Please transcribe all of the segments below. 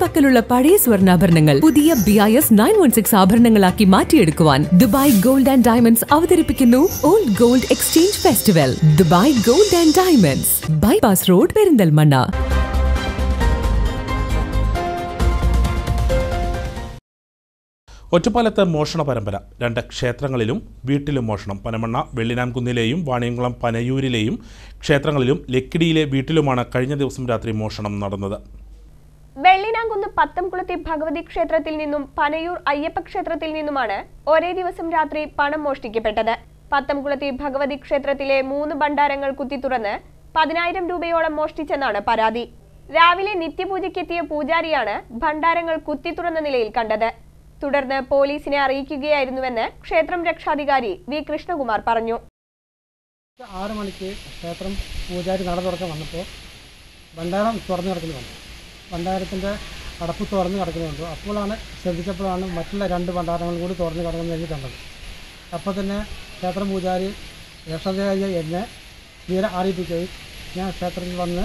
പക്കലുള്ള പഴയ സ്വർണ്ണാഭരണങ്ങൾ പുതിയ B I S nine one six ആഭരണങ്ങളാക്കി മാറ്റിയെടുക്കുവാൻ ദുബായ് ഗോൾഡ് ആൻഡ് ഡയമണ്ട്സ് അവതരിപ്പിക്കുന്നു old gold exchange festival Dubai gold and diamonds bypass road Perinthalmanna ഒറ്റപ്പാലത്ത് മോഷണ പരമ്പര രണ്ട് ക്ഷേത്രങ്ങളിലും വീട്ടിലും മോഷണം പനമണ്ണ വെള്ളിനാംകുന്നിലെയും വാണിയംകുളം പനയൂരിലെയും ക്ഷേത്രങ്ങളിലും ലക്കിടിയിലെ വീട്ടിലുമാണ് കഴിഞ്ഞ ദിവസം രാത്രി മോഷണം നടന്നത് വെള്ളിനാങ്കുന്ന് പത്തംകുളത്തി ഭഗവതി ക്ഷേത്രത്തിൽ നിന്നും പനയൂർ അയ്യപ്പ ക്ഷേത്രത്തിൽ നിന്നുമാണ് ഒരേ ദിവസം രാത്രി പണം മോഷ്ടിക്കപ്പെട്ടത് പത്തംകുളത്തി ഭഗവതി ക്ഷേത്രത്തിലെ മൂന്ന് ഭണ്ഡാരങ്ങൾ കുത്തിത്തുറന്ന് പതിനായിരം രൂപയോളം മോഷ്ടിച്ചെന്നാണ് പരാതി രാവിലെ നിത്യപൂജയ്ക്കെത്തിയ പൂജാരിയാണ് ഭണ്ഡാരങ്ങൾ കുത്തിത്തുറന്ന നിലയിൽ കണ്ടത് തുടർന്ന് പോലീസിനെ അറിയിക്കുകയായിരുന്നുവെന്ന് ക്ഷേത്രം രക്ഷാധികാരി വി കൃഷ്ണകുമാർ പറഞ്ഞു ആറ് മണിക്ക് ക്ഷേത്രം പൂജാരി നട തുറക്കാൻ വന്നപ്പോൾ ഭണ്ഡാരം തുറന്നു കിടക്കുന്നു കണ്ടു ഭണ്ഡാരത്തിൻ്റെ അടപ്പ് തുറന്ന് കിടക്കുന്നത് കണ്ടു അപ്പോഴാണ് ശ്രദ്ധിച്ചപ്പോഴാണ് മറ്റുള്ള രണ്ട് ഭണ്ഡാരങ്ങൾ കൂടി തുറന്ന് കിടക്കുന്നത് എനിക്ക് കണ്ടത് അപ്പോൾ തന്നെ ക്ഷേത്രം പൂജാരി രക്ഷാധികാരി എന്നെ തീരെ അറിയിപ്പിക്കുകയും ഞാൻ ക്ഷേത്രത്തിൽ വന്ന്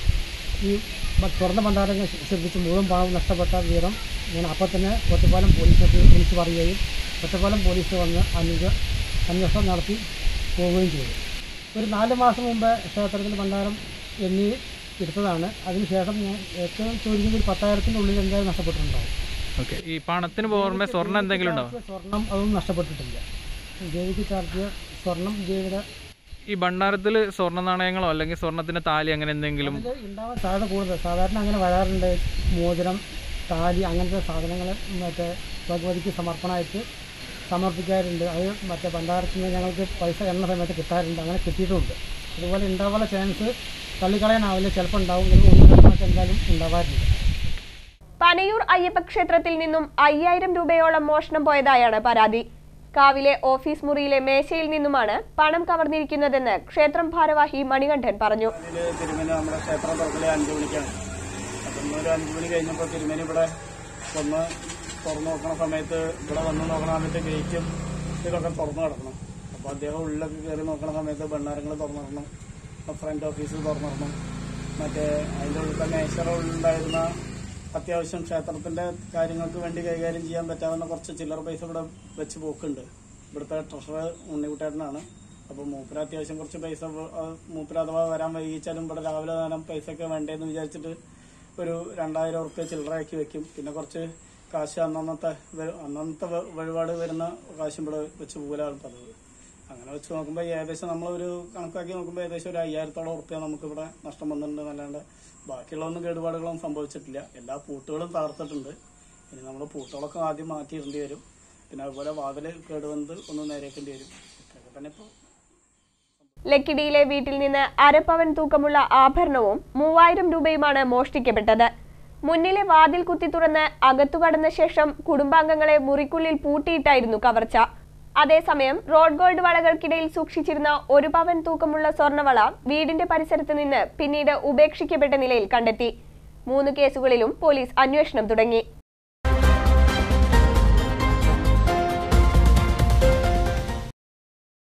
ഈ ബ- തുറന്ന ഭണ്ഡാരങ്ങൾ ശ്രദ്ധിച്ച് മുഴുവൻ പണം നഷ്ടപ്പെട്ട വിവരം ഞാൻ അപ്പോൾ തന്നെ ഒറ്റപ്പാലം പോലീസ് സ്റ്റേഷനിൽ വിളിച്ച് പറയുകയും ഒറ്റപ്പാലം പോലീസ് വന്ന് അന്വേഷ അന്വേഷണം നടത്തി പോവുകയും ചെയ്തു ഒരു നാല് മാസം മുമ്പ് ക്ഷേത്രത്തിൽ ഭണ്ഡാരം എണ്ണി എടുത്തതാണ് അതിനുശേഷം ഞാൻ ഏറ്റവും ചുരുങ്ങിയത് ഒരു പത്തായിരത്തിൻ്റെ ഉള്ളിൽ എന്തായാലും നഷ്ടപ്പെട്ടിട്ടുണ്ടാവും ഓക്കെ ഈ പണത്തിന് പുറമെ സ്വർണ്ണം എന്തെങ്കിലും ഉണ്ടോ സ്വർണം അതൊന്നും നഷ്ടപ്പെട്ടിട്ടില്ല ദേവിക്ക് ചാർത്തിയ സ്വർണം ദേവിയുടെ ഈ ഭണ്ഡാരത്തിൽ സ്വർണ്ണ നാണയങ്ങളോ അല്ലെങ്കിൽ സ്വർണത്തിന്റെ താലി അങ്ങനെ എന്തെങ്കിലും അതിൽ ഉണ്ടാവാൻ സാധ്യത കൂടുതൽ സാധാരണ അങ്ങനെ വരാറുണ്ട് മോതിരം താലി അങ്ങനത്തെ സാധനങ്ങൾ മറ്റേ ഭഗവതിക്ക് സമർപ്പണമായിട്ട് സമർപ്പിക്കാറുണ്ട് അത് മറ്റേ ഭണ്ഡാരത്തിൽ നിന്ന് ഞങ്ങൾക്ക് പൈസ എണ്ണ സമയത്ത് കിട്ടാറുണ്ട് അങ്ങനെ കിട്ടിയിട്ടുമുണ്ട് അതുപോലെ ഉണ്ടാവാനുള്ള ചാൻസ് തള്ളിക്കളയാനാവില്ല ചിലപ്പോൾ ഉണ്ടാവും ചിലപ്പോൾ ഒന്ന് രണ്ടെണ്ണമൊക്കെ എന്തായാലും ഉണ്ടാവാറുണ്ട് പനയൂർ അയ്യപ്പ ക്ഷേത്രത്തിൽ നിന്നും അയ്യായിരം രൂപയോളം മോഷണം പോയതായാണ് പരാതി കാവിലെ ഓഫീസ് മുറിയിലെ മേശയിൽ നിന്നുമാണ് പണം കവർന്നിരിക്കുന്നതെന്ന് ക്ഷേത്രം ഭാരവാഹി മണികണ്ഠൻ പറഞ്ഞു ഇതില് തിരുമേനി നമ്മുടെ ക്ഷേത്രം തുറക്കല് അഞ്ചു മണിക്കാണ് അപ്പം ഒരു അഞ്ചു മണി കഴിഞ്ഞപ്പോൾ തിരുമേനി ഇവിടെ വന്ന് തുറന്നു നോക്കണ സമയത്ത് ഇവിടെ വന്ന് നോക്കണ സമയത്ത് ഗേറ്റും ഇതൊക്കെ തുറന്നു കിടക്കണം അപ്പോൾ അദ്ദേഹം ഉള്ളിലൊക്കെ കയറി നോക്കണ സമയത്ത് ഭണ്ഡാരങ്ങൾ തുറന്നിടണം ഫ്രണ്ട് ഓഫീസ് തുറന്നിടണം മറ്റേ അതിൻ്റെ ഉള്ളിലത്തെ മേശയുടെ ഉള്ളിലുണ്ടായിരുന്ന അത്യാവശ്യം ക്ഷേത്രത്തിന്റെ കാര്യങ്ങൾക്ക് വേണ്ടി കൈകാര്യം ചെയ്യാൻ പറ്റാവുന്ന കുറച്ച് ചില്ലറ പൈസ ഇവിടെ വെച്ച് പോക്കുണ്ട് ഇവിടുത്തെ ട്രഷറർ ഉണ്ണിക്കുട്ടേട്ടനാണ് അപ്പോൾ മൂപ്പര അത്യാവശ്യം കുറച്ച് പൈസ വ- ആ മൂപ്പര അഥവാ വരാൻ വൈകിച്ചാലും ഇവിടെ രാവിലെ നേരം പൈസ ഒക്കെ വേണ്ടേന്ന് വിചാരിച്ചിട്ട് ഒരു രണ്ടായിരം ഉറുപ്പ്യ ചില്ലറയാക്കി വെക്കും പിന്നെ കുറച്ച് കാശ് അന്നന്നത്തെ വ- അന്നന്നത്തെ വ- വഴിപാട് വരുന്ന കാശും ഇവിടെ വെച്ച് പോകലാണ് പതിവ് അങ്ങനെ വെച്ച് നോക്കുമ്പോൾ ഏകദേശം നമ്മളൊരു കണക്കാക്കി നോക്കുമ്പോൾ ഏകദേശം ഒരു അയ്യായിരത്തോളം ഉറുപ്പ്യ നമുക്കിവിടെ നഷ്ടം വന്നിട്ടുണ്ട് എന്നല്ലാണ്ട് ബാക്കിയുള്ളതൊന്നും കേടുപാടുകളൊന്നും സംഭവിച്ചിട്ടില്ല എല്ലാ പൂട്ടുകളും തകർത്തിട്ടുണ്ട് ഇനി നമ്മൾ പൂട്ടുകളൊക്കെ ആദ്യം മാറ്റിയിടേണ്ടി വരും പിന്നെ അതുപോലെ വാതിൽ കേടുവന്നത് ഒന്ന് നേരേക്കേണ്ടി വരും ഇത്രയൊക്കെ തന്നെ ഇപ്പോൾ ലക്കിടിയിലെ വീട്ടിൽ നിന്ന് അരപ്പവൻ തൂക്കമുള്ള ആഭരണവും മൂവായിരം രൂപയുമാണ് മോഷ്ടിക്കപ്പെട്ടത് മുന്നിലെ വാതിൽ കുത്തി തുറന്ന് അകത്തു കടന്ന ശേഷം കുടുംബാംഗങ്ങളെ മുറിക്കുള്ളിൽ പൂട്ടിയിട്ടായിരുന്നു കവർച്ച അതേസമയം റോഡ് ഗോൾഡ് വളകൾക്കിടയിൽ സൂക്ഷിച്ചിരുന്ന ഒരു പവൻ തൂക്കമുള്ള സ്വർണ്ണവള വീടിന്റെ പരിസരത്ത് നിന്ന് പിന്നീട് ഉപേക്ഷിക്കപ്പെട്ട നിലയിൽ കണ്ടെത്തി മൂന്ന് കേസുകളിലും പോലീസ് അന്വേഷണം തുടങ്ങി